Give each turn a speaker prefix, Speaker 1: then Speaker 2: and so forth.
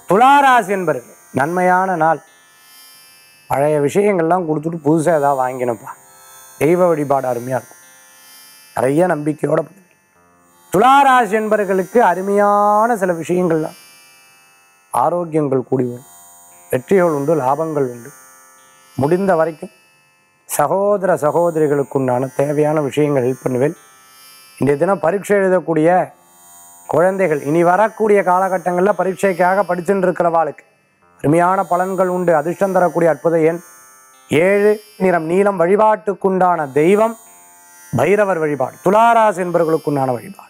Speaker 1: துளாராசி என்பர்கள் நன்மையான நாள் பழைய விஷயங்கள்லாம் கொடுத்துட்டு புதுசாக ஏதாவது வாங்கினப்பா தெய்வ வழிபாடு அருமையாக இருக்கும் நிறைய நம்பிக்கையோட பண்ணுவீங்க துளாராசி என்பர்களுக்கு அருமையான சில விஷயங்கள்லாம் ஆரோக்கியங்கள் கூடி வரும் வெற்றிகள் உண்டு லாபங்கள் உண்டு முடிந்த வரைக்கும் சகோதர சகோதரிகளுக்குண்டான தேவையான விஷயங்கள் ஹெல்ப் பண்ணுவேன் இன்றைய தினம் பரீட்சை எழுதக்கூடிய குழந்தைகள் இனி வரக்கூடிய காலகட்டங்களில் பரீட்சைக்காக படிச்சுட்டு இருக்கிறவாளுக்கு அருமையான பலன்கள் உண்டு அதிர்ஷ்டம் தரக்கூடிய அற்புத எண் ஏழு நிறம் நீலம் வழிபாட்டுக்குண்டான தெய்வம் பைரவர் வழிபாடு துளாராசி என்பவர்களுக்குண்டான வழிபாடு